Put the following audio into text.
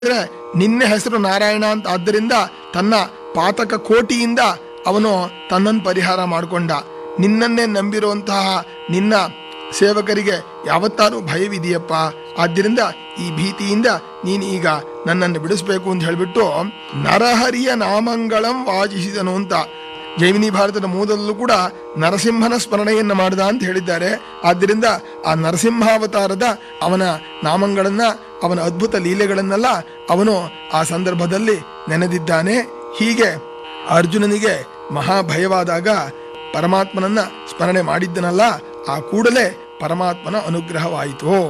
ಅಂದ್ರೆ ನಿನ್ನ ಹೆಸರು ನಾರಾಯಣ ಅಂತ ಆದ್ದರಿಂದ ತನ್ನ ಪಾತಕ ಕೋಟಿಯಿಂದ ಅವನು ತನ್ನನ್ನು ಪರಿಹಾರ ಮಾಡಿಕೊಂಡ ನಿನ್ನನ್ನೇ ನಂಬಿರುವಂತಹ ನಿನ್ನ ಸೇವಕರಿಗೆ ಯಾವತ್ತಾರು ಭಯವಿದೆಯಪ್ಪ ಆದ್ದರಿಂದ ಈ ಭೀತಿಯಿಂದ ನೀನು ಈಗ ನನ್ನನ್ನು ಬಿಡಿಸ್ಬೇಕು ಅಂತ ಹೇಳಿಬಿಟ್ಟು ನರಹರಿಯ ನಾಮಂಗಳಂ ವಾಜಿಸಿದನು ಅಂತ ಜೈಮಿನಿ ಭಾರತದ ಮೂಲದಲ್ಲೂ ಕೂಡ ನರಸಿಂಹನ ಸ್ಮರಣೆಯನ್ನು ಮಾಡಿದ ಅಂತ ಹೇಳಿದ್ದಾರೆ ಆದ್ದರಿಂದ ಆ ನರಸಿಂಹಾವತಾರದ ಅವನ ನಾಮಗಳನ್ನ ಅವನ ಅದ್ಭುತ ಲೀಲೆಗಳನ್ನೆಲ್ಲ ಅವನು ಆ ಸಂದರ್ಭದಲ್ಲಿ ನೆನೆದಿದ್ದಾನೆ ಹೀಗೆ ಅರ್ಜುನನಿಗೆ ಮಹಾಭಯವಾದಾಗ ಪರಮಾತ್ಮನನ್ನ ಸ್ಮರಣೆ ಮಾಡಿದ್ದನಲ್ಲ ಆ ಕೂಡಲೇ ಪರಮಾತ್ಮನ ಅನುಗ್ರಹವಾಯಿತು